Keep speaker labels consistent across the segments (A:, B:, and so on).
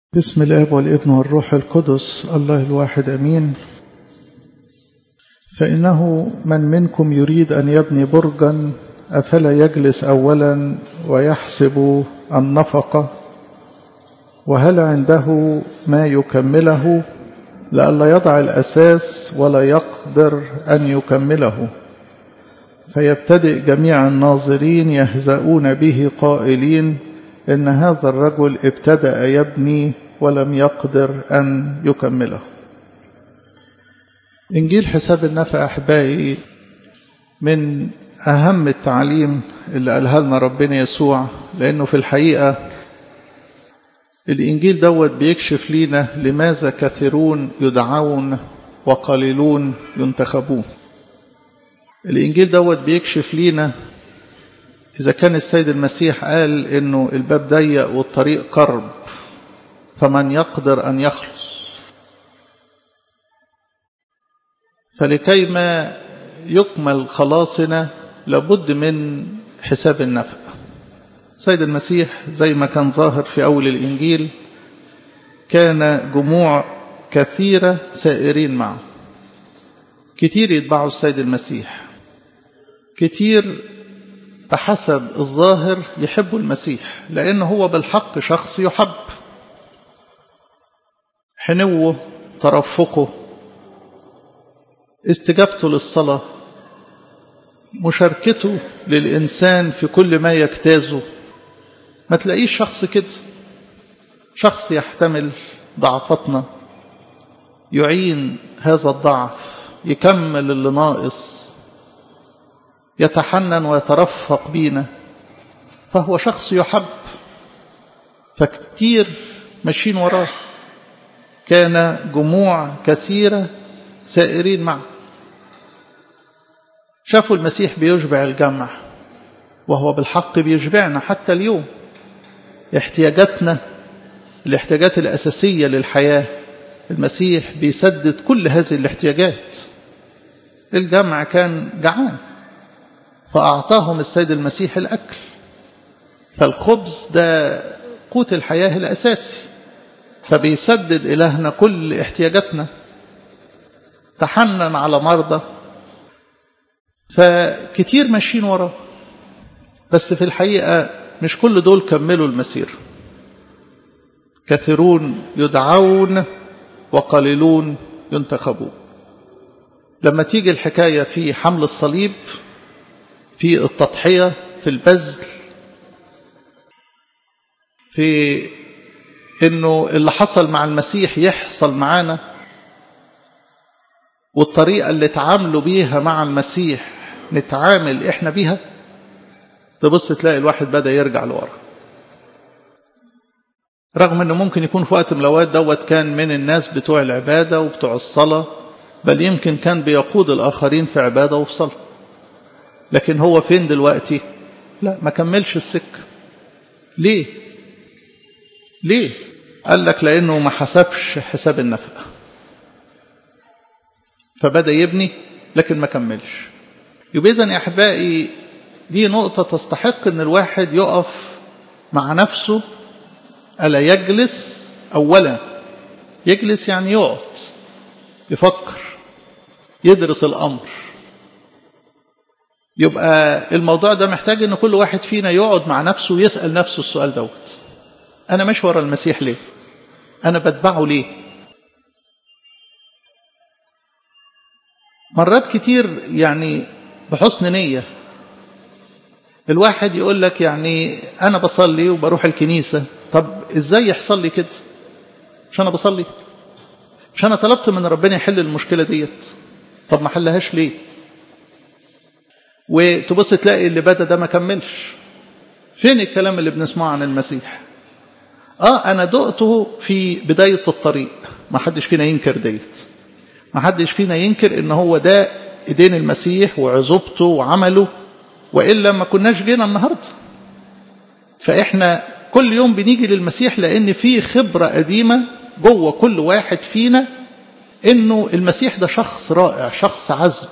A: بسم الاب والابن والروح القدس الله الواحد امين فانه من منكم يريد ان يبني برجا افلا يجلس اولا ويحسب النفقه وهل عنده ما يكمله لئلا يضع الاساس ولا يقدر ان يكمله فيبتدئ جميع الناظرين يهزؤون به قائلين إن هذا الرجل ابتدأ يبني ولم يقدر أن يكمله إنجيل حساب النفع أحبائي من أهم التعليم اللي قالها لنا ربنا يسوع لأنه في الحقيقة الإنجيل دوت بيكشف لينا لماذا كثيرون يدعون وقليلون ينتخبون الإنجيل دوت بيكشف لينا إذا كان السيد المسيح قال إنه الباب ضيق والطريق قرب فمن يقدر أن يخلص فلكي ما يكمل خلاصنا لابد من حساب النفع السيد المسيح زي ما كان ظاهر في أول الإنجيل كان جموع كثيرة سائرين معه كتير يتبعوا السيد المسيح كتير بحسب الظاهر يحب المسيح لأنه هو بالحق شخص يحب حنوه ترفقه استجابته للصلاة مشاركته للإنسان في كل ما يجتازه ما تلاقيش شخص كده شخص يحتمل ضعفتنا يعين هذا الضعف يكمل اللي ناقص يتحنن ويترفق بينا فهو شخص يحب فكتير ماشيين وراه كان جموع كثيرة سائرين معه شافوا المسيح بيشبع الجمع وهو بالحق بيشبعنا حتى اليوم احتياجاتنا الاحتياجات الأساسية للحياة المسيح بيسدد كل هذه الاحتياجات الجمع كان جعان فأعطاهم السيد المسيح الأكل فالخبز ده قوت الحياة الأساسي فبيسدد إلهنا كل احتياجاتنا تحنن على مرضى فكتير ماشيين وراه بس في الحقيقة مش كل دول كملوا المسير كثيرون يدعون وقليلون ينتخبون لما تيجي الحكاية في حمل الصليب في التضحية في البذل في انه اللي حصل مع المسيح يحصل معانا والطريقة اللي تعاملوا بيها مع المسيح نتعامل احنا بيها تبص تلاقي الواحد بدأ يرجع لورا رغم انه ممكن يكون في وقت من الاوقات دوت كان من الناس بتوع العبادة وبتوع الصلاة بل يمكن كان بيقود الاخرين في عبادة وفي صلاة لكن هو فين دلوقتي لا ما كملش السكة ليه ليه قال لك لأنه ما حسبش حساب النفقة فبدأ يبني لكن ما كملش يبقى إذن يا أحبائي دي نقطة تستحق أن الواحد يقف مع نفسه ألا يجلس أولا يجلس يعني يقعد يفكر يدرس الأمر يبقى الموضوع ده محتاج ان كل واحد فينا يقعد مع نفسه ويسأل نفسه السؤال دوت انا مش ورا المسيح ليه انا بتبعه ليه مرات كتير يعني بحسن نية الواحد يقول لك يعني انا بصلي وبروح الكنيسة طب ازاي يحصل لي كده مش انا بصلي مش انا طلبت من ربنا يحل المشكلة ديت طب ما حلهاش ليه وتبص تلاقي اللي بدا ده ما كملش فين الكلام اللي بنسمعه عن المسيح اه انا دقته في بداية الطريق ما حدش فينا ينكر ديت ما حدش فينا ينكر ان هو ده ايدين المسيح وعزوبته وعمله وإلا ما كناش جينا النهاردة فإحنا كل يوم بنيجي للمسيح لأن في خبرة قديمة جوه كل واحد فينا إنه المسيح ده شخص رائع شخص عذب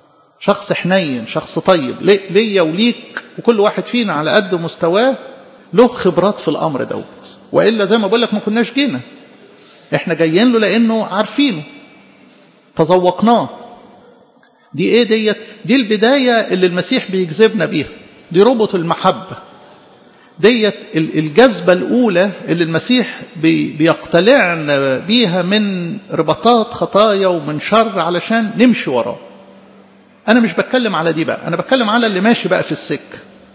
A: شخص حنين شخص طيب ليا وليك وكل واحد فينا على قد مستواه له خبرات في الأمر دوت وإلا زي ما بقول لك ما كناش جينا احنا جايين له لأنه عارفينه تذوقناه دي ايه ديت دي البداية اللي المسيح بيجذبنا بيها دي ربط المحبة ديت الجذبة الأولى اللي المسيح بيقتلعنا بيها من رباطات خطايا ومن شر علشان نمشي وراه أنا مش بتكلم على دي بقى أنا بتكلم على اللي ماشي بقى في السكة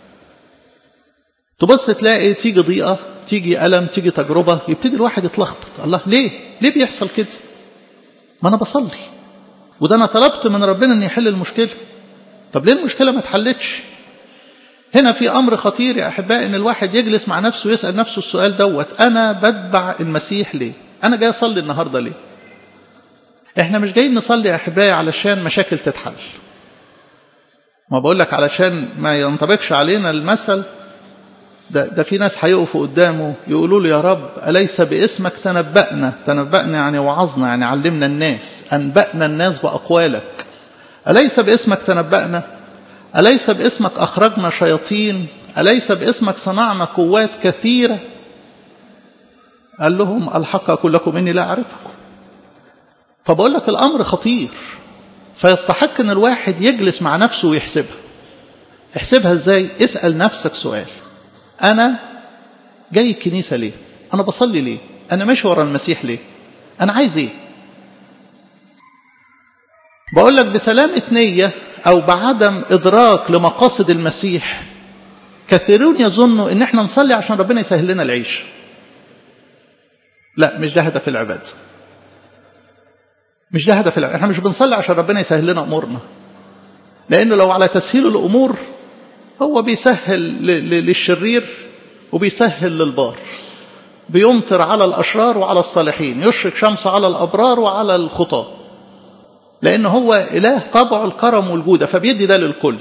A: تبص تلاقي تيجي ضيقة تيجي ألم تيجي تجربة يبتدي الواحد يتلخبط الله ليه ليه بيحصل كده ما أنا بصلي وده أنا طلبت من ربنا أن يحل المشكلة طب ليه المشكلة ما اتحلتش هنا في أمر خطير يا أحبائي أن الواحد يجلس مع نفسه ويسأل نفسه السؤال دوت أنا بتبع المسيح ليه أنا جاي أصلي النهاردة ليه إحنا مش جايين نصلي يا أحبائي علشان مشاكل تتحل ما بقول لك علشان ما ينطبقش علينا المثل ده, ده في ناس هيقفوا قدامه يقولوا له يا رب أليس باسمك تنبأنا تنبأنا يعني وعظنا يعني علمنا الناس أنبأنا الناس بأقوالك أليس باسمك تنبأنا أليس باسمك أخرجنا شياطين أليس باسمك صنعنا قوات كثيرة قال لهم الحق أقول لكم إني لا أعرفكم فبقول لك الأمر خطير فيستحق أن الواحد يجلس مع نفسه ويحسبها احسبها ازاي اسأل نفسك سؤال أنا جاي الكنيسة ليه أنا بصلي ليه أنا ماشي ورا المسيح ليه أنا عايز إيه بقول لك بسلامة نية أو بعدم إدراك لمقاصد المسيح كثيرون يظنوا إن إحنا نصلي عشان ربنا يسهل لنا العيش لا مش ده هدف العبادة مش ده هدف العبادة إحنا مش بنصلي عشان ربنا يسهل لنا أمورنا لأنه لو على تسهيل الأمور هو بيسهل للشرير وبيسهل للبار بيمطر على الأشرار وعلى الصالحين يشرق شمسه على الأبرار وعلى الخطاة لأن هو إله طبعه الكرم والجودة فبيدي ده للكل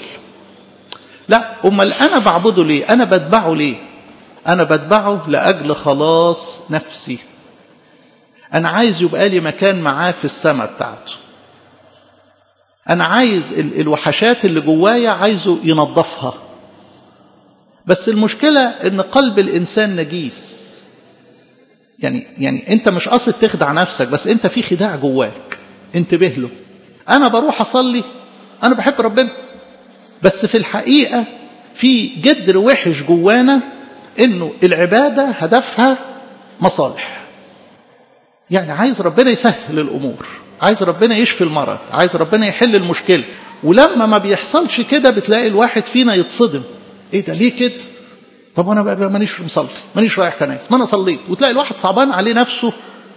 A: لا أمال أنا بعبده ليه أنا بتبعه ليه أنا بتبعه لأجل خلاص نفسي أنا عايز يبقى لي مكان معاه في السماء بتاعته أنا عايز الوحشات اللي جوايا عايزه ينظفها بس المشكلة إن قلب الإنسان نجيس يعني يعني أنت مش قصد تخدع نفسك بس أنت في خداع جواك انتبه له أنا بروح أصلي أنا بحب ربنا بس في الحقيقة في جدر وحش جوانا إنه العبادة هدفها مصالح يعني عايز ربنا يسهل الأمور عايز ربنا يشفي المرض عايز ربنا يحل المشكلة ولما ما بيحصلش كده بتلاقي الواحد فينا يتصدم ايه ده ليه كده طب انا بقى مانيش مصلي مانيش رايح كنايس ما انا صليت وتلاقي الواحد صعبان عليه نفسه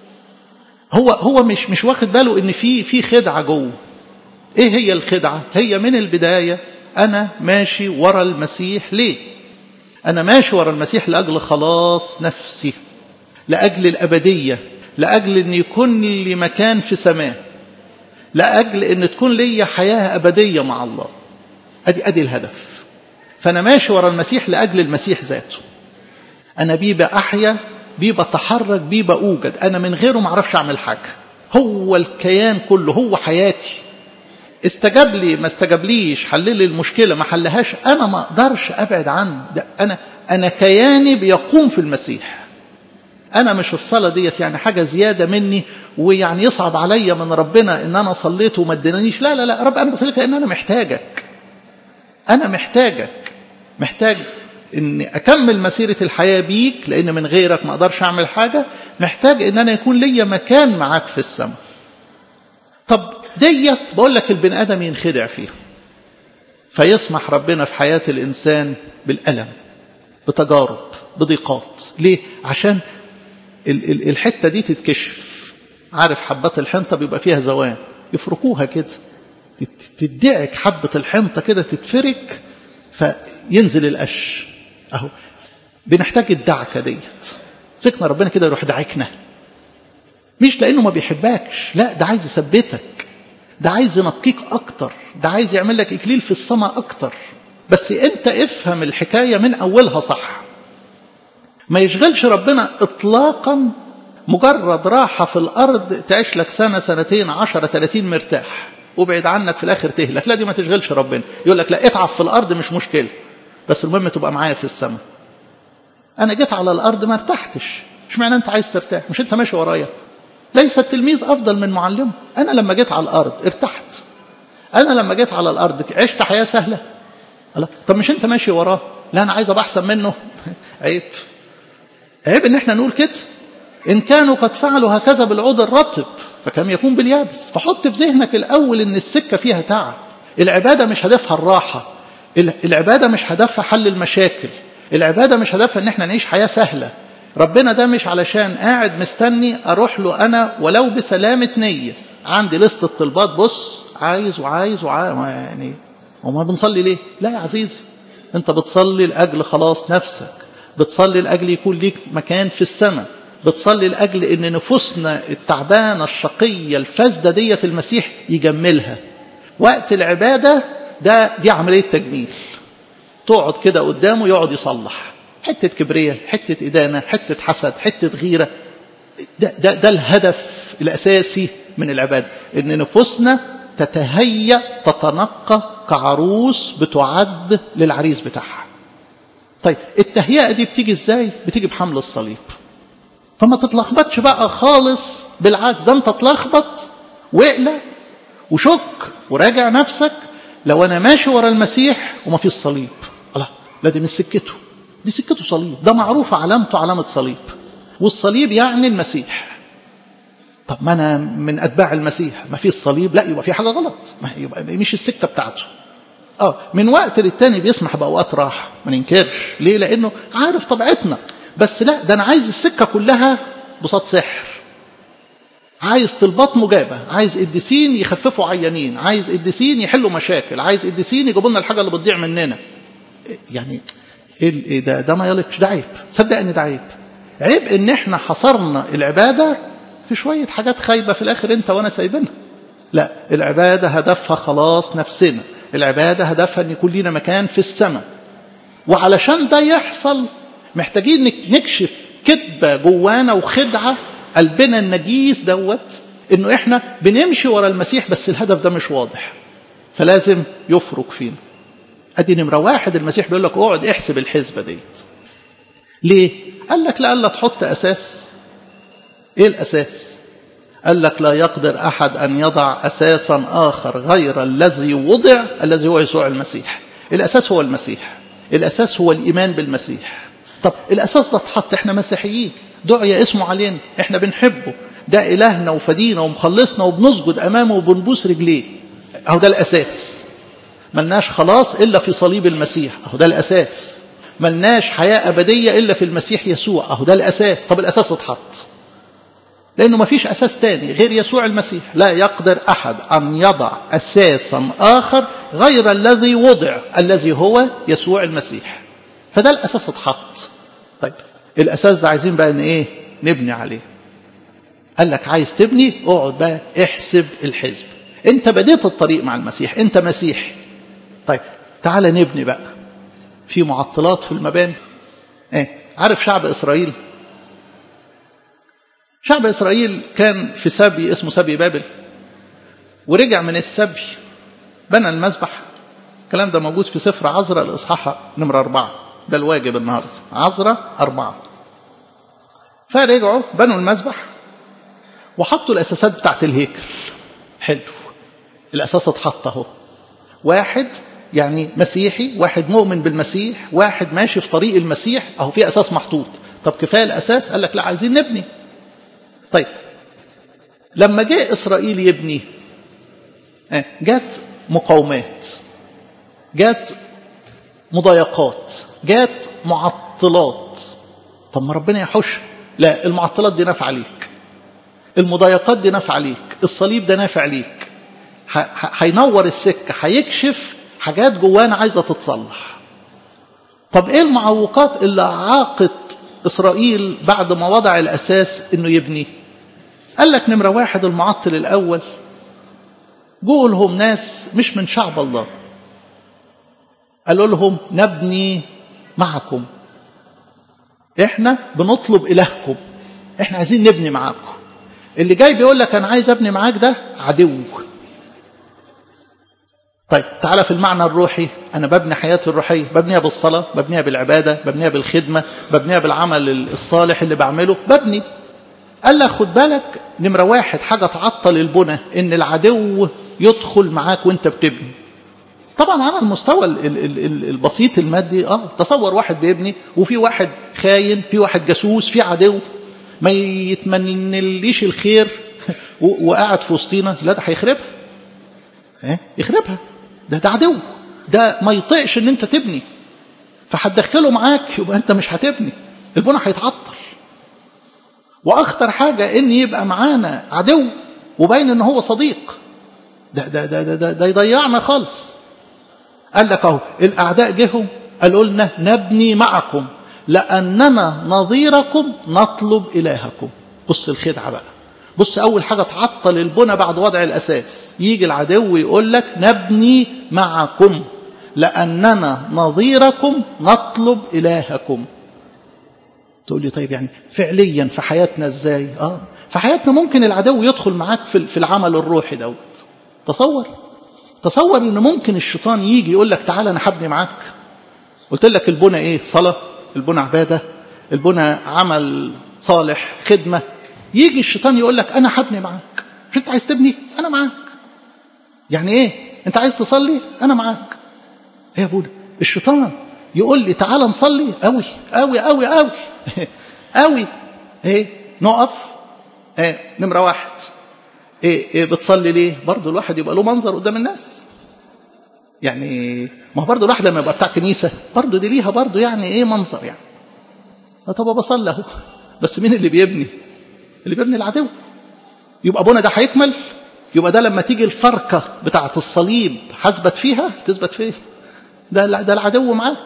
A: هو هو مش مش واخد باله ان في في خدعه جوه ايه هي الخدعه هي من البدايه انا ماشي ورا المسيح ليه انا ماشي ورا المسيح لاجل خلاص نفسي لاجل الابديه لاجل ان يكون لي مكان في سماه لاجل ان تكون لي حياه ابديه مع الله ادي ادي الهدف فانا ماشي ورا المسيح لاجل المسيح ذاته انا بيه بأحيا بيه بتحرك بيه بأوجد انا من غيره ما اعرفش اعمل حاجه هو الكيان كله هو حياتي استجاب لي ما استجابليش حل لي المشكله ما حلهاش انا ما اقدرش ابعد عنه ده انا انا كياني بيقوم في المسيح انا مش الصلاه ديت يعني حاجه زياده مني ويعني يصعب عليا من ربنا ان انا صليت وما ادينانيش لا لا لا رب انا بصليك لان انا محتاجك انا محتاجك محتاج اني اكمل مسيره الحياه بيك لان من غيرك ما اقدرش اعمل حاجه محتاج ان انا يكون ليا مكان معاك في السماء طب ديت بقول لك البني ادم ينخدع فيها فيسمح ربنا في حياه الانسان بالالم بتجارب بضيقات ليه عشان الحته دي تتكشف عارف حبات الحنطه بيبقى فيها زوان يفركوها كده تدعك حبه الحنطه كده تتفرك فينزل القش اهو بنحتاج الدعكه ديت سكنا ربنا كده يروح دعكنا مش لانه ما بيحبكش لا ده عايز يثبتك ده عايز ينقيك اكتر ده عايز يعمل لك اكليل في السماء اكتر بس انت افهم الحكايه من اولها صح ما يشغلش ربنا اطلاقا مجرد راحه في الارض تعيش لك سنه سنتين عشرة ثلاثين مرتاح وابعد عنك في الاخر تهلك لا دي ما تشغلش ربنا يقول لك لا اتعب في الارض مش مشكله بس المهم تبقى معايا في السماء انا جيت على الارض ما ارتحتش اشمعنى انت عايز ترتاح مش انت ماشي ورايا ليس التلميذ افضل من معلمه انا لما جيت على الارض ارتحت انا لما جيت على الارض عشت حياه سهله الله طب مش انت ماشي وراه لا انا عايز ابقى احسن منه عيب عيب ان احنا نقول كده ان كانوا قد فعلوا هكذا بالعود الرطب فكم يكون باليابس فحط في ذهنك الاول ان السكه فيها تعب العباده مش هدفها الراحه العباده مش هدفها حل المشاكل العباده مش هدفها ان احنا نعيش حياه سهله ربنا ده مش علشان قاعد مستني اروح له انا ولو بسلامه نيه عندي لسته طلبات بص عايز وعايز وعايز يعني وما بنصلي ليه لا يا عزيزي انت بتصلي لاجل خلاص نفسك بتصلي لاجل يكون ليك مكان في السماء بتصلي لاجل ان نفوسنا التعبانه الشقيه الفاسده ديت المسيح يجملها وقت العباده ده دي عمليه تجميل تقعد كده قدامه يقعد يصلح حته كبريه حته ادانه حته حسد حته غيره ده, ده, ده الهدف الاساسي من العباده ان نفوسنا تتهيأ تتنقى كعروس بتعد للعريس بتاعها طيب التهيئة دي بتيجي ازاي بتيجي بحمل الصليب فما تتلخبطش بقى خالص بالعكس ده انت تلخبط واقلق وشك وراجع نفسك لو انا ماشي ورا المسيح وما فيش صليب الله لا دي مش سكته دي سكته صليب ده معروف علامته علامة صليب والصليب يعني المسيح طب ما انا من اتباع المسيح ما فيش صليب لا يبقى في حاجه غلط ما يبقى مش السكه بتاعته اه من وقت للتاني بيسمح باوقات راحه ما ننكرش ليه لانه عارف طبيعتنا بس لا ده انا عايز السكه كلها بساط سحر عايز طلبات مجابه عايز قديسين يخففوا عيانين عايز قديسين يحلوا مشاكل عايز قديسين يجيبوا لنا الحاجه اللي بتضيع مننا يعني ايه ده ده ما يليقش ده عيب صدقني ده عيب عيب ان احنا حصرنا العباده في شويه حاجات خايبه في الاخر انت وانا سايبينها لا العباده هدفها خلاص نفسنا العباده هدفها ان يكون لنا مكان في السماء وعلشان ده يحصل محتاجين نكشف كذبه جوانا وخدعه قلبنا النجيس دوت انه احنا بنمشي ورا المسيح بس الهدف ده مش واضح فلازم يفرق فينا ادي نمره واحد المسيح بيقول لك اقعد احسب الحسبه ديت ليه قال لك لألا تحط اساس ايه الاساس قال لك لا يقدر احد ان يضع اساسا اخر غير الذي وضع الذي هو يسوع المسيح الاساس هو المسيح الاساس هو الايمان بالمسيح طب الاساس ده اتحط احنا مسيحيين دعي اسمه علينا احنا بنحبه ده الهنا وفدينا ومخلصنا وبنسجد امامه وبنبوس رجليه اهو ده الاساس ملناش خلاص الا في صليب المسيح اهو ده الاساس ملناش حياه ابديه الا في المسيح يسوع اهو ده الاساس طب الاساس اتحط لأنه ما فيش أساس تاني غير يسوع المسيح لا يقدر أحد أن يضع أساسا آخر غير الذي وضع الذي هو يسوع المسيح فده الأساس اتحط طيب الأساس ده عايزين بقى إن إيه نبني عليه قال لك عايز تبني اقعد بقى احسب الحزب انت بديت الطريق مع المسيح انت مسيحي طيب تعالى نبني بقى في معطلات في المباني ايه عارف شعب اسرائيل شعب إسرائيل كان في سبي اسمه سبي بابل ورجع من السبي بنى المذبح الكلام ده موجود في سفر عزرا الإصحاح نمرة أربعة ده الواجب النهاردة عزرا أربعة فرجعوا بنوا المذبح وحطوا الأساسات بتاعت الهيكل حلو الأساس اتحط أهو واحد يعني مسيحي واحد مؤمن بالمسيح واحد ماشي في طريق المسيح أهو في أساس محطوط طب كفاية الأساس قال لك لا عايزين نبني طيب لما جاء إسرائيل يبني جات مقاومات جات مضايقات جات معطلات طب ما ربنا يحش لا المعطلات دي نافعة ليك المضايقات دي نافعة ليك الصليب ده نافع ليك هينور السكة هيكشف حاجات جوانا عايزة تتصلح طب ايه المعوقات اللي عاقت إسرائيل بعد ما وضع الأساس إنه يبني قال لك نمرة واحد المعطل الأول جوا لهم ناس مش من شعب الله قالوا لهم نبني معكم احنا بنطلب إلهكم احنا عايزين نبني معاكم اللي جاي بيقول لك انا عايز ابني معاك ده عدو طيب تعالى في المعنى الروحي أنا ببني حياتي الروحية ببنيها بالصلاة ببنيها بالعبادة ببنيها بالخدمة ببنيها بالعمل الصالح اللي بعمله ببني قال لك خد بالك نمرة واحد حاجة تعطل البنى إن العدو يدخل معاك وانت بتبني طبعا على المستوى ال ال ال البسيط المادي اه تصور واحد بيبني وفي واحد خاين في واحد جاسوس في عدو ما يتمنليش الخير وقاعد في وسطينا لا ده هيخربها ايه يخربها ده ده عدو ده ما يطيقش ان انت تبني فهتدخله معاك يبقى انت مش هتبني البنى هيتعطل واخطر حاجه ان يبقى معانا عدو وباين ان هو صديق ده ده ده ده, ده يضيعنا خالص قال لك اهو الاعداء جهوا قالوا لنا نبني معكم لاننا نظيركم نطلب الهكم بص الخدعه بقى بص اول حاجه تعطل البنى بعد وضع الاساس يجي العدو يقول لك نبني معكم لاننا نظيركم نطلب الهكم تقول لي طيب يعني فعليا في حياتنا ازاي اه في حياتنا ممكن العدو يدخل معاك في في العمل الروحي دوت تصور تصور ان ممكن الشيطان يجي يقول لك تعالى انا هبني معاك قلت لك البنى ايه صلاه البنى عباده البنى عمل صالح خدمه يجي الشيطان يقول لك انا هبني معاك مش انت عايز تبني انا معاك يعني ايه انت عايز تصلي انا معاك ايه يا ابونا الشيطان يقول لي تعالى نصلي قوي قوي قوي قوي قوي ايه نقف ايه نمره واحد إيه, ايه بتصلي ليه برضه الواحد يبقى له منظر قدام الناس يعني ما هو برضه الواحد لما يبقى بتاع كنيسه برضه دي ليها برضه يعني ايه منظر يعني طب بصلي اهو بس مين اللي بيبني اللي بيبني العدو يبقى ابونا ده هيكمل يبقى ده لما تيجي الفركه بتاعه الصليب هثبت فيها تثبت فين ده ده العدو معاك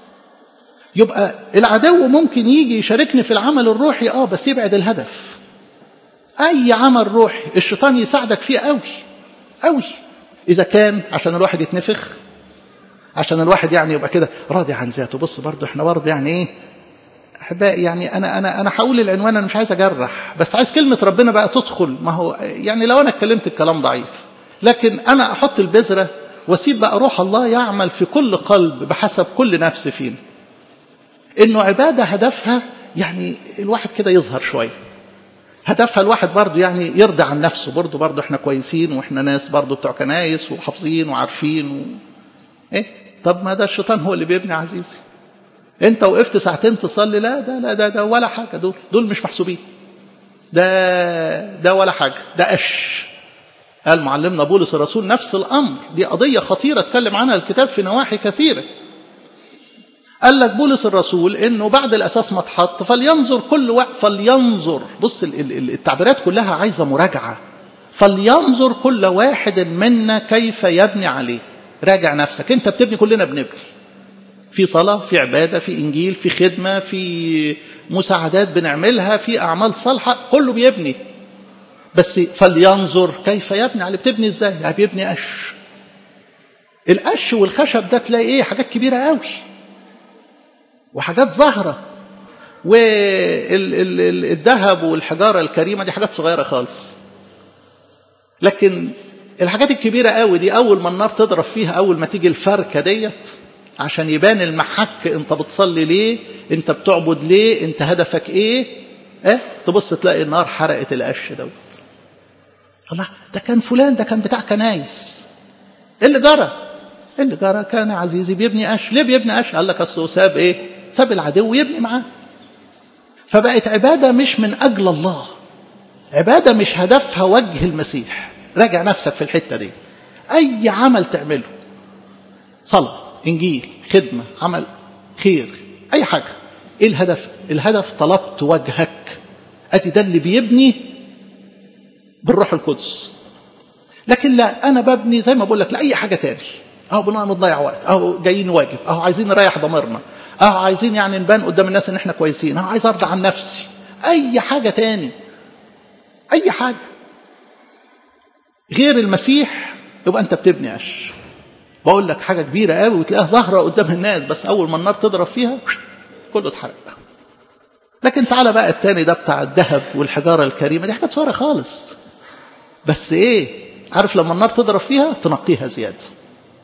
A: يبقى العدو ممكن يجي يشاركني في العمل الروحي اه بس يبعد الهدف اي عمل روحي الشيطان يساعدك فيه قوي قوي اذا كان عشان الواحد يتنفخ عشان الواحد يعني يبقى كده راضي عن ذاته بص برضه احنا برضه يعني ايه احبائي يعني انا انا انا هقول العنوان انا مش عايز اجرح بس عايز كلمه ربنا بقى تدخل ما هو يعني لو انا اتكلمت الكلام ضعيف لكن انا احط البذره واسيب بقى روح الله يعمل في كل قلب بحسب كل نفس فينا انه عباده هدفها يعني الواحد كده يظهر شويه هدفها الواحد برضه يعني يرضى عن نفسه برضه برضه احنا كويسين واحنا ناس برضه بتوع كنايس وحافظين وعارفين و... ايه طب ما ده الشيطان هو اللي بيبني عزيزي انت وقفت ساعتين تصلي لا ده لا ده ده ولا حاجه دول دول مش محسوبين ده ده ولا حاجه ده قش قال معلمنا بولس الرسول نفس الامر دي قضيه خطيره اتكلم عنها الكتاب في نواحي كثيره قال لك بولس الرسول انه بعد الاساس ما اتحط فلينظر كل واحد فلينظر بص التعبيرات كلها عايزه مراجعه فلينظر كل واحد منا كيف يبني عليه راجع نفسك انت بتبني كلنا بنبني في صلاة في عبادة في إنجيل في خدمة في مساعدات بنعملها في أعمال صالحة كله بيبني بس فلينظر كيف يبني عليه بتبني ازاي يعني بيبني قش القش والخشب ده تلاقي ايه حاجات كبيرة قوي وحاجات ظاهرة والذهب والحجارة الكريمة دي حاجات صغيرة خالص لكن الحاجات الكبيرة قوي دي أول ما النار تضرب فيها أول ما تيجي الفركة ديت عشان يبان المحك انت بتصلي ليه انت بتعبد ليه انت هدفك ايه اه تبص تلاقي النار حرقت القش دوت الله ده كان فلان ده كان بتاع كنايس ايه اللي جرى ايه اللي جرى كان عزيزي بيبني قش ليه بيبني قش قال لك اصله ساب ايه ساب العدو يبني معاه فبقت عباده مش من اجل الله عباده مش هدفها وجه المسيح راجع نفسك في الحته دي اي عمل تعمله صلاه انجيل خدمه عمل خير اي حاجه ايه الهدف الهدف طلبت وجهك ادي ده اللي بيبني بالروح القدس لكن لا انا ببني زي ما بقول لك لاي حاجه تاني اهو بنقعد نضيع وقت اهو جايين واجب اهو عايزين نريح ضميرنا اهو عايزين يعني نبان قدام الناس ان احنا كويسين اهو عايز ارضى عن نفسي اي حاجه تاني اي حاجه غير المسيح يبقى انت بتبني قش بقول لك حاجه كبيره قوي وتلاقيها ظاهره قدام الناس بس اول ما النار تضرب فيها كله اتحرق لكن تعالى بقى التاني ده بتاع الذهب والحجاره الكريمه دي حاجات صغيره خالص بس ايه عارف لما النار تضرب فيها تنقيها زياده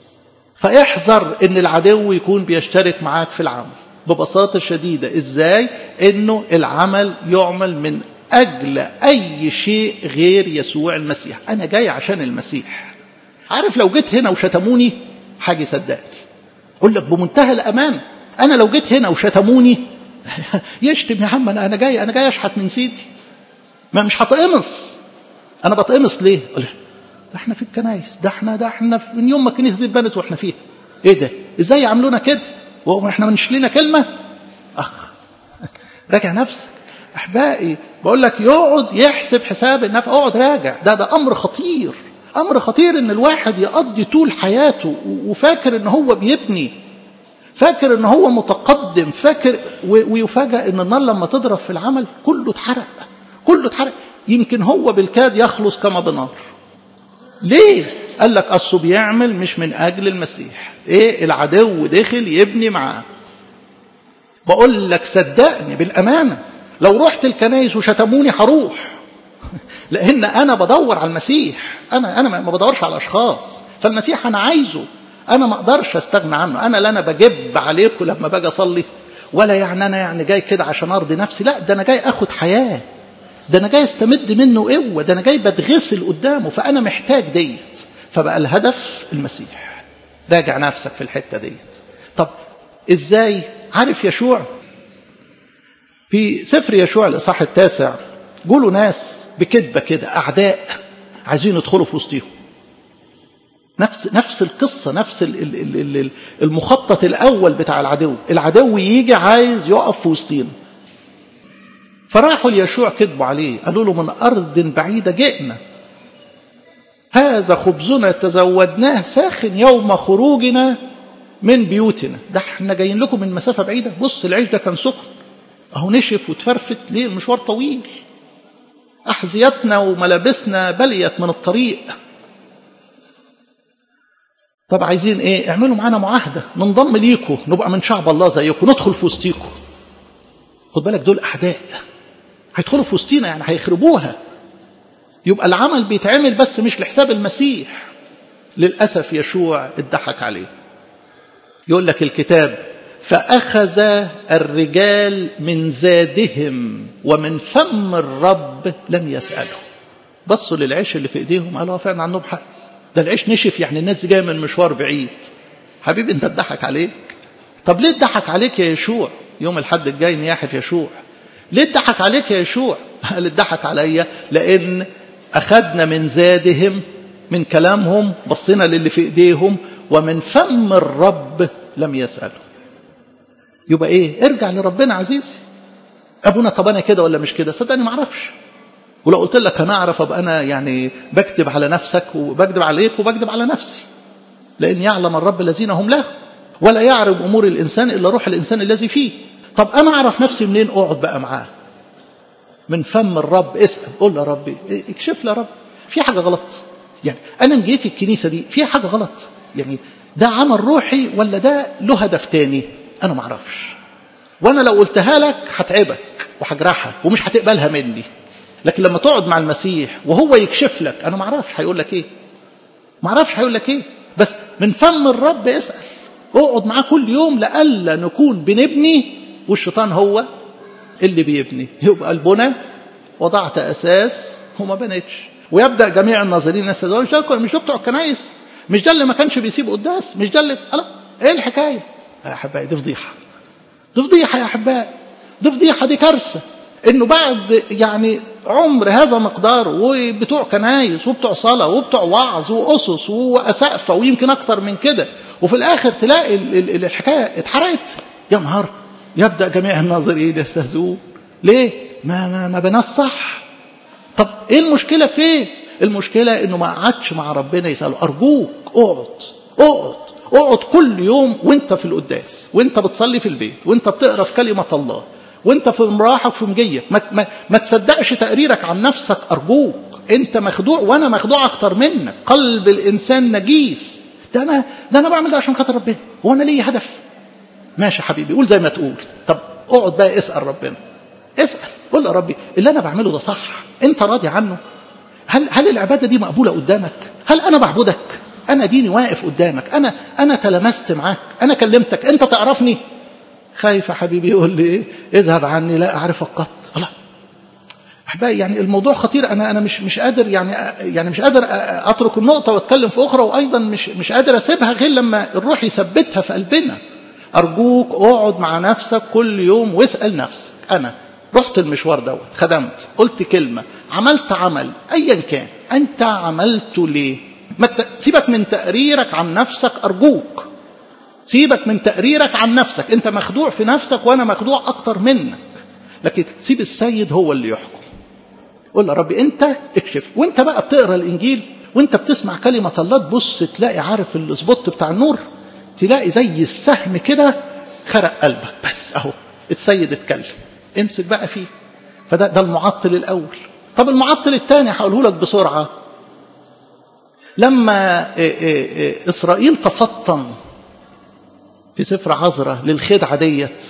A: فاحذر ان العدو يكون بيشترك معاك في العمل ببساطة شديدة ازاي انه العمل يعمل من اجل اي شيء غير يسوع المسيح انا جاي عشان المسيح عارف لو جيت هنا وشتموني حاجة صدقني اقول لك بمنتهى الامان انا لو جيت هنا وشتموني يشتم يا عم انا انا جاي انا جاي اشحت من سيدي ما مش هتقمص انا بتقمص ليه ده احنا في الكنايس ده احنا ده احنا في من يوم ما الكنيسه دي اتبنت واحنا فيها ايه ده ازاي يعملونا كده واحنا مش لنا كلمه اخ راجع نفسك احبائي بقول لك يقعد يحسب حساب النفس اقعد راجع ده ده امر خطير امر خطير ان الواحد يقضي طول حياته وفاكر ان هو بيبني فاكر ان هو متقدم فاكر ويفاجأ ان النار لما تضرب في العمل كله اتحرق كله اتحرق يمكن هو بالكاد يخلص كما بنار ليه قال لك اصله بيعمل مش من اجل المسيح ايه العدو دخل يبني معاه بقول لك صدقني بالامانه لو رحت الكنايس وشتموني هروح لان انا بدور على المسيح انا انا ما بدورش على اشخاص فالمسيح انا عايزه انا ما اقدرش استغنى عنه انا لا انا بجب عليكم لما باجي اصلي ولا يعني انا يعني جاي كده عشان ارضي نفسي لا ده انا جاي اخد حياه ده انا جاي استمد منه قوه ده انا جاي بتغسل قدامه فانا محتاج ديت فبقى الهدف المسيح راجع نفسك في الحته ديت طب ازاي عارف يشوع في سفر يشوع الاصحاح التاسع جولوا ناس بكذبه كده اعداء عايزين يدخلوا في وسطيهم نفس نفس القصة نفس المخطط الأول بتاع العدو العدو يجي عايز يقف في وسطينا فراحوا ليشوع كذبوا عليه قالوا له من أرض بعيدة جئنا هذا خبزنا تزودناه ساخن يوم خروجنا من بيوتنا ده احنا جايين لكم من مسافة بعيدة بص العيش ده كان سخن اهو نشف وتفرفت ليه المشوار طويل أحذيتنا وملابسنا بليت من الطريق طب عايزين ايه اعملوا معانا معاهدة ننضم ليكم نبقى من شعب الله زيكم ندخل في وسطيكم خد بالك دول أعداء هيدخلوا في وسطينا يعني هيخربوها يبقى العمل بيتعمل بس مش لحساب المسيح للأسف يشوع اتضحك عليه يقول لك الكتاب فأخذ الرجال من زادهم ومن فم الرب لم يسأله بصوا للعيش اللي في ايديهم قالوا فعلا عندهم حق ده العيش نشف يعني الناس جايه من مشوار بعيد حبيبي انت اتضحك عليك طب ليه اتضحك عليك يا يشوع يوم الحد الجاي نياحة يشوع ليه اتضحك عليك يا يشوع قال اتضحك عليا لان اخذنا من زادهم من كلامهم بصينا للي في ايديهم ومن فم الرب لم يسأله يبقى ايه ارجع لربنا عزيزي ابونا طب انا كده ولا مش كده صدقني ما اعرفش ولو قلت لك انا اعرف ابقى انا يعني بكتب على نفسك وبكذب عليك وبكذب على نفسي لان يعلم الرب الذين هم له ولا يعرف امور الانسان الا روح الانسان الذي فيه طب انا اعرف نفسي منين اقعد بقى معاه من فم الرب اسال قول يا ربي اكشف لي يا رب في حاجه غلط يعني انا جيت الكنيسه دي في حاجه غلط يعني ده عمل روحي ولا ده له هدف تاني انا ما اعرفش وانا لو قلتها لك هتعبك وهجرحك ومش هتقبلها مني لكن لما تقعد مع المسيح وهو يكشف لك انا ما اعرفش هيقول لك ايه ما اعرفش هيقول لك ايه بس من فم الرب اسال اقعد معاه كل يوم لألا نكون بنبني والشيطان هو اللي بيبني يبقى البنى وضعت اساس وما بنتش ويبدا جميع الناظرين الناس دول مش ده مش ده بتوع الكنايس مش ده اللي ما كانش بيسيب قداس مش ده اللي لا ايه الحكايه يا احبائي دي فضيحه دي فضيحه يا احبائي دي فضيحه دي كارثه انه بعد يعني عمر هذا مقدار وبتوع كنايس وبتوع صلاه وبتوع وعظ واسس واسقفه ويمكن اكتر من كده وفي الاخر تلاقي الحكايه اتحرقت يا نهار يبدا جميع الناظرين يستهزئون ليه؟ ما ما ما بناش صح طب ايه المشكله فين؟ المشكله انه ما قعدش مع ربنا يساله ارجوك اقعد اقعد اقعد كل يوم وانت في القداس وانت بتصلي في البيت وانت بتقرا في كلمه الله وانت في مراحك في مجيك ما, ما, ما تصدقش تقريرك عن نفسك ارجوك انت مخدوع وانا مخدوع اكتر منك قلب الانسان نجيس ده انا ده انا بعمل ده عشان خاطر ربنا هو انا ليا هدف ماشي حبيبي قول زي ما تقول طب اقعد بقى اسال ربنا اسال قول يا ربي اللي انا بعمله ده صح انت راضي عنه هل هل العباده دي مقبوله قدامك هل انا بعبدك انا ديني واقف قدامك انا انا تلمست معاك انا كلمتك انت تعرفني خايف يا حبيبي يقول لي ايه اذهب عني لا اعرفك قط الله احبائي يعني الموضوع خطير انا انا مش مش قادر يعني يعني مش قادر اترك النقطه واتكلم في اخرى وايضا مش مش قادر اسيبها غير لما الروح يثبتها في قلبنا ارجوك اقعد مع نفسك كل يوم واسال نفسك انا رحت المشوار دوت خدمت قلت كلمه عملت عمل ايا كان انت عملته ليه ما سيبك من تقريرك عن نفسك ارجوك سيبك من تقريرك عن نفسك انت مخدوع في نفسك وانا مخدوع اكتر منك لكن سيب السيد هو اللي يحكم قول يا ربي انت اكشف وانت بقى بتقرا الانجيل وانت بتسمع كلمه الله تبص تلاقي عارف السبوت بتاع النور تلاقي زي السهم كده خرق قلبك بس اهو السيد اتكلم امسك بقى فيه فده ده المعطل الاول طب المعطل الثاني هقوله لك بسرعه لما اسرائيل تفطن في سفر عذراء للخدعه ديت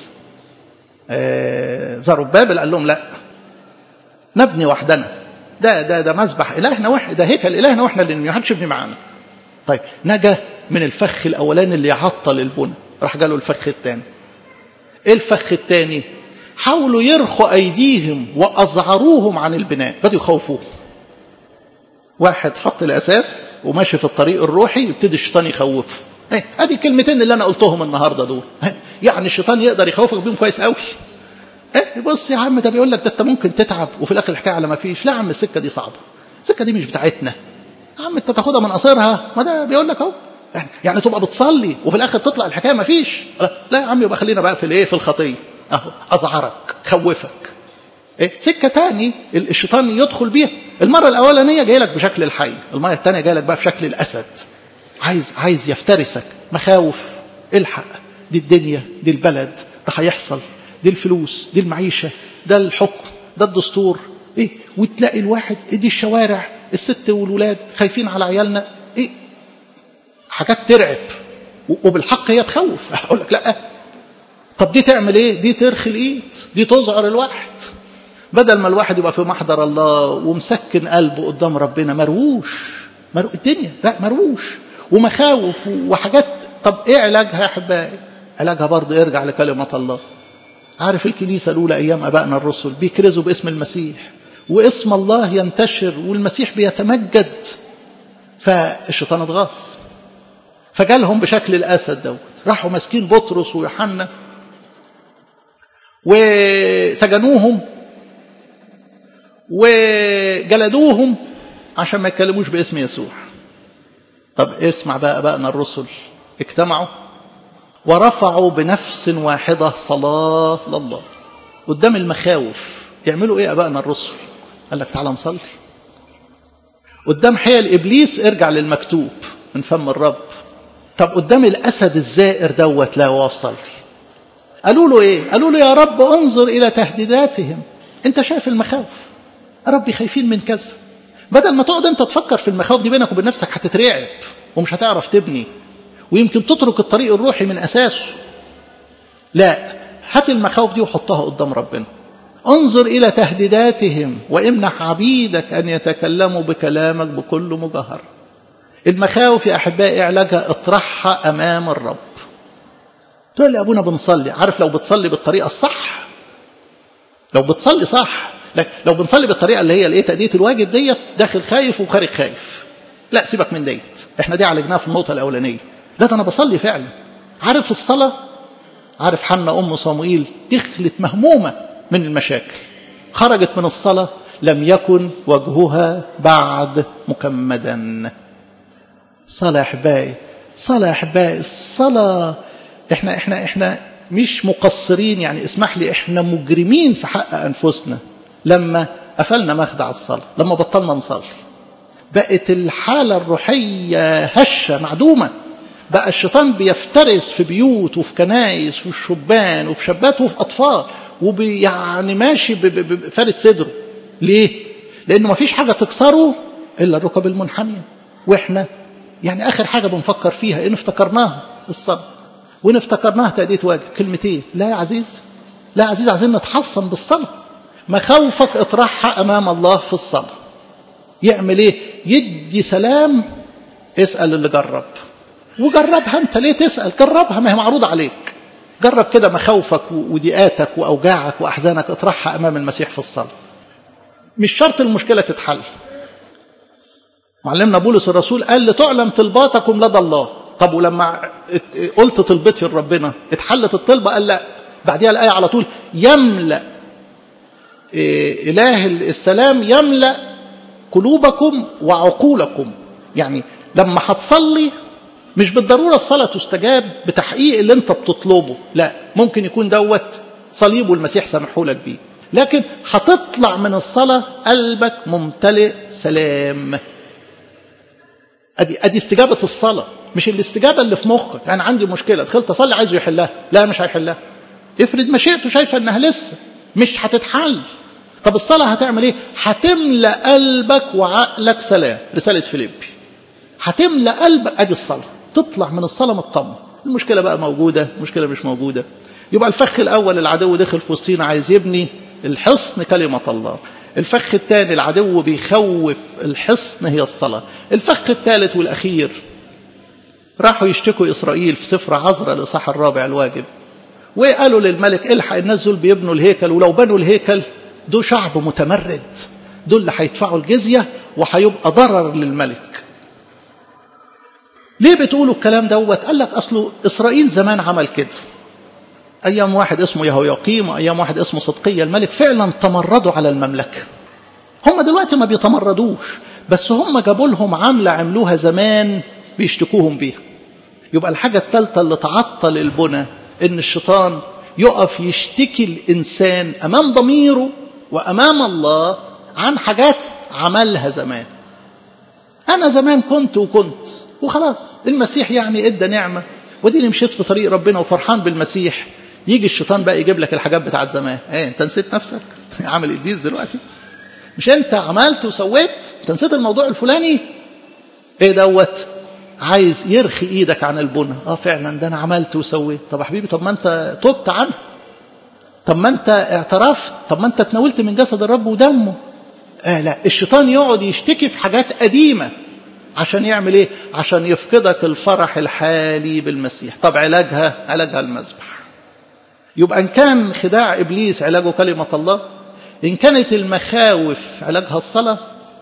A: زربابل قال لهم لا نبني وحدنا ده ده ده مذبح الهنا واحد ده هيكل الهنا واحنا اللي ما حدش يبني معانا طيب نجا من الفخ الاولاني اللي يعطل البنى راح جاله الفخ الثاني ايه الفخ الثاني حاولوا يرخوا ايديهم واذعروهم عن البناء بدوا يخوفوهم واحد حط الاساس وماشي في الطريق الروحي يبتدي الشيطان يخوفه ايه ادي الكلمتين اللي انا قلتهم النهارده دول يعني الشيطان يقدر يخوفك بيهم كويس قوي ايه بص يا عم ده بيقول لك ده انت ممكن تتعب وفي الاخر الحكايه على ما فيش لا يا عم السكه دي صعبه السكه دي مش بتاعتنا يا عم انت تاخدها من قصيرها ما ده بيقول لك اهو يعني, يعني تبقى بتصلي وفي الاخر تطلع الحكايه ما فيش لا يا عم يبقى خلينا بقى في الايه في الخطيه اهو ازعرك خوفك إيه؟ سكه تاني الشيطان يدخل بيها المره الاولانيه جاي لك بشكل الحي المره الثانيه جاي لك بقى في شكل الاسد عايز عايز يفترسك مخاوف الحق دي الدنيا دي البلد ده هيحصل دي الفلوس دي المعيشه ده الحكم ده الدستور ايه وتلاقي الواحد إيه دي الشوارع الست والولاد خايفين على عيالنا ايه حاجات ترعب وبالحق هي تخوف اقول لك لا طب دي تعمل ايه دي ترخي الايد دي تزعر الواحد بدل ما الواحد يبقى في محضر الله ومسكن قلبه قدام ربنا مرووش مرو... الدنيا لا مرووش ومخاوف وحاجات طب ايه علاجها يا احبائي علاجها برضه يرجع لكلمه الله عارف الكنيسه الاولى ايام ابائنا الرسل بيكرزوا باسم المسيح واسم الله ينتشر والمسيح بيتمجد فالشيطان اتغاظ فجالهم بشكل الاسد دوت راحوا ماسكين بطرس ويوحنا وسجنوهم وجلدوهم عشان ما يتكلموش باسم يسوع طب اسمع بقى ابائنا الرسل اجتمعوا ورفعوا بنفس واحده صلاه لله قدام المخاوف يعملوا ايه ابائنا الرسل قال لك تعالى نصلي قدام حيل ابليس ارجع للمكتوب من فم الرب طب قدام الاسد الزائر دوت لا واقف صلي قالوا له ايه قالوا له يا رب انظر الى تهديداتهم انت شايف المخاوف ربي خايفين من كذا بدل ما تقعد انت تفكر في المخاوف دي بينك وبين نفسك هتترعب ومش هتعرف تبني ويمكن تترك الطريق الروحي من اساسه لا هات المخاوف دي وحطها قدام ربنا انظر الى تهديداتهم وامنح عبيدك ان يتكلموا بكلامك بكل مجاهره المخاوف يا احبائي علاجها اطرحها امام الرب تقول لي ابونا بنصلي عارف لو بتصلي بالطريقه الصح لو بتصلي صح لو بنصلي بالطريقه اللي هي الايه تاديه الواجب ديت داخل خايف وخارج خايف لا سيبك من ديت احنا دي عالجناها في النقطه الاولانيه لا ده انا بصلي فعلا عارف الصلاه عارف حنا ام صموئيل دخلت مهمومه من المشاكل خرجت من الصلاه لم يكن وجهها بعد مكمدا صلاه احبائي صلاه احبائي الصلاه احنا احنا احنا مش مقصرين يعني اسمح لي احنا مجرمين في حق انفسنا لما قفلنا مخدع الصلاه لما بطلنا نصلي بقت الحاله الروحيه هشه معدومه بقى الشيطان بيفترس في بيوت وفي كنايس وفي شبان وفي شابات وفي اطفال وبي يعني ماشي بفارد صدره ليه؟ لانه ما فيش حاجه تكسره الا الركب المنحنيه واحنا يعني اخر حاجه بنفكر فيها ان افتكرناها الصلاه وان افتكرناها تاديه واجب كلمتين لا يا عزيز لا يا عزيز عايزين نتحصن بالصلاه مخاوفك اطرحها امام الله في الصلاه يعمل ايه يدي سلام اسأل اللي جرب وجربها انت ليه تسأل جربها ما هي معروضة عليك جرب كده مخاوفك وضيقاتك وأوجاعك وأحزانك اطرحها أمام المسيح في الصلاة مش شرط المشكلة تتحل معلمنا بولس الرسول قال لتعلم طلباتكم لدى الله طب ولما قلت طلبتي لربنا اتحلت الطلبة قال لا بعديها الآية على طول يملأ إله السلام يملأ قلوبكم وعقولكم يعني لما هتصلي مش بالضرورة الصلاة تستجاب بتحقيق اللي انت بتطلبه لا ممكن يكون دوت صليب والمسيح سامحه لك بيه لكن هتطلع من الصلاة قلبك ممتلئ سلام ادي ادي استجابة الصلاة مش الاستجابة اللي في مخك انا عندي مشكلة دخلت اصلي عايزه يحلها لا مش هيحلها افرض مشيئته شايفة انها لسه مش هتتحل طب الصلاة هتعمل ايه هتملأ قلبك وعقلك سلام رسالة فيليبي هتملأ قلبك ادي الصلاة تطلع من الصلاة مطمن المشكلة بقى موجودة المشكلة مش موجودة يبقى الفخ الأول العدو دخل في وسطينا عايز يبني الحصن كلمة الله الفخ الثاني العدو بيخوف الحصن هي الصلاة الفخ الثالث والأخير راحوا يشتكوا إسرائيل في سفر عزرا الإصحاح الرابع الواجب وقالوا للملك الحق الناس دول بيبنوا الهيكل ولو بنوا الهيكل دول شعب متمرد دول اللي هيدفعوا الجزية وهيبقى ضرر للملك ليه بتقولوا الكلام دوت قال لك أصله إسرائيل زمان عمل كده أيام واحد اسمه يهوياقيم وأيام واحد اسمه صدقية الملك فعلا تمردوا على المملكة هم دلوقتي ما بيتمردوش بس هم جابوا لهم عملة عملوها زمان بيشتكوهم بيها يبقى الحاجة الثالثة اللي تعطل البنى إن الشيطان يقف يشتكي الإنسان أمام ضميره وأمام الله عن حاجات عملها زمان أنا زمان كنت وكنت وخلاص المسيح يعني ادى نعمة وديني مشيت في طريق ربنا وفرحان بالمسيح يجي الشيطان بقى يجيب لك الحاجات بتاعت زمان ايه انت نسيت نفسك عامل قديس دلوقتي مش انت عملت وسويت انت نسيت الموضوع الفلاني ايه دوت عايز يرخي ايدك عن البنى اه فعلا ده انا عملت وسويت طب يا حبيبي طب ما انت تبت عنه طب ما انت اعترفت طب ما انت تناولت من جسد الرب ودمه آه لا الشيطان يقعد يشتكي في حاجات قديمه عشان يعمل ايه عشان يفقدك الفرح الحالي بالمسيح طب علاجها علاجها المذبح يبقى ان كان خداع ابليس علاجه كلمه الله ان كانت المخاوف علاجها الصلاه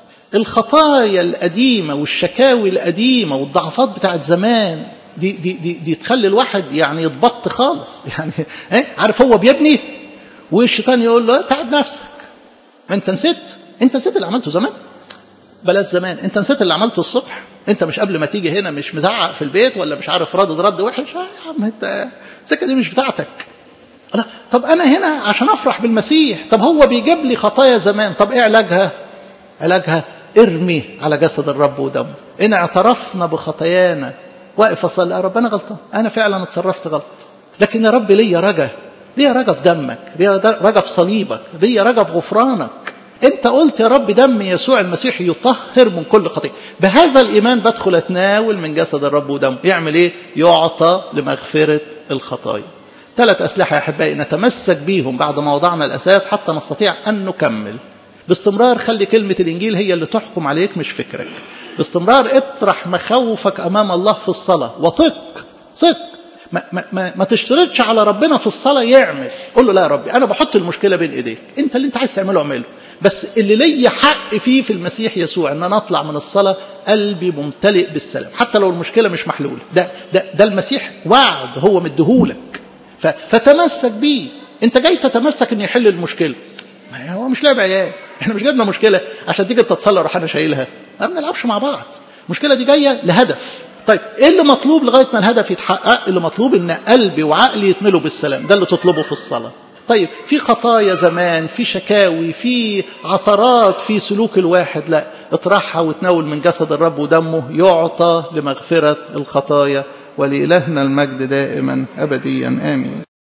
A: الخطايا القديمه والشكاوي القديمه والضعفات بتاعت زمان دي دي دي, دي تخلي الواحد يعني يتبط خالص يعني ايه عارف هو بيبني والشيطان يقول له تعب نفسك انت نسيت انت نسيت اللي عملته زمان بلاش زمان انت نسيت اللي عملته الصبح انت مش قبل ما تيجي هنا مش مزعق في البيت ولا مش عارف ردد رد وحش آه يا عم انت السكه دي مش بتاعتك لا طب انا هنا عشان افرح بالمسيح طب هو بيجيب لي خطايا زمان طب ايه علاجها علاجها ارمي على جسد الرب ودمه ان اعترفنا بخطايانا واقف اصلي يا رب انا غلطان انا فعلا اتصرفت غلط لكن يا رب ليا رجا ليا رجا في دمك ليا رجا في صليبك ليا رجا في غفرانك انت قلت يا رب دم يسوع المسيح يطهر من كل خطيئه بهذا الايمان بدخل اتناول من جسد الرب ودمه يعمل ايه يعطى لمغفره الخطايا ثلاث اسلحه يا احبائي نتمسك بيهم بعد ما وضعنا الاساس حتى نستطيع ان نكمل باستمرار خلي كلمه الانجيل هي اللي تحكم عليك مش فكرك باستمرار اطرح مخاوفك امام الله في الصلاه وثق ثق ما, ما, ما, ما تشترطش على ربنا في الصلاه يعمل قول له لا يا ربي انا بحط المشكله بين ايديك انت اللي انت عايز تعمله اعمله بس اللي ليا حق فيه في المسيح يسوع ان انا اطلع من الصلاه قلبي ممتلئ بالسلام حتى لو المشكله مش محلوله ده ده ده المسيح وعد هو مديهولك فتمسك بيه انت جاي تتمسك ان يحل المشكله ما هو مش لعب عيال احنا مش جايبنا مشكله عشان تيجي تتصلى روح انا شايلها ما بنلعبش مع بعض المشكله دي جايه لهدف طيب ايه اللي مطلوب لغايه ما الهدف يتحقق اللي مطلوب ان قلبي وعقلي يتملوا بالسلام ده اللي تطلبه في الصلاه طيب في خطايا زمان في شكاوي في عثرات في سلوك الواحد لا اطرحها وتناول من جسد الرب ودمه يعطى لمغفرة الخطايا ولإلهنا المجد دائما أبديا آمين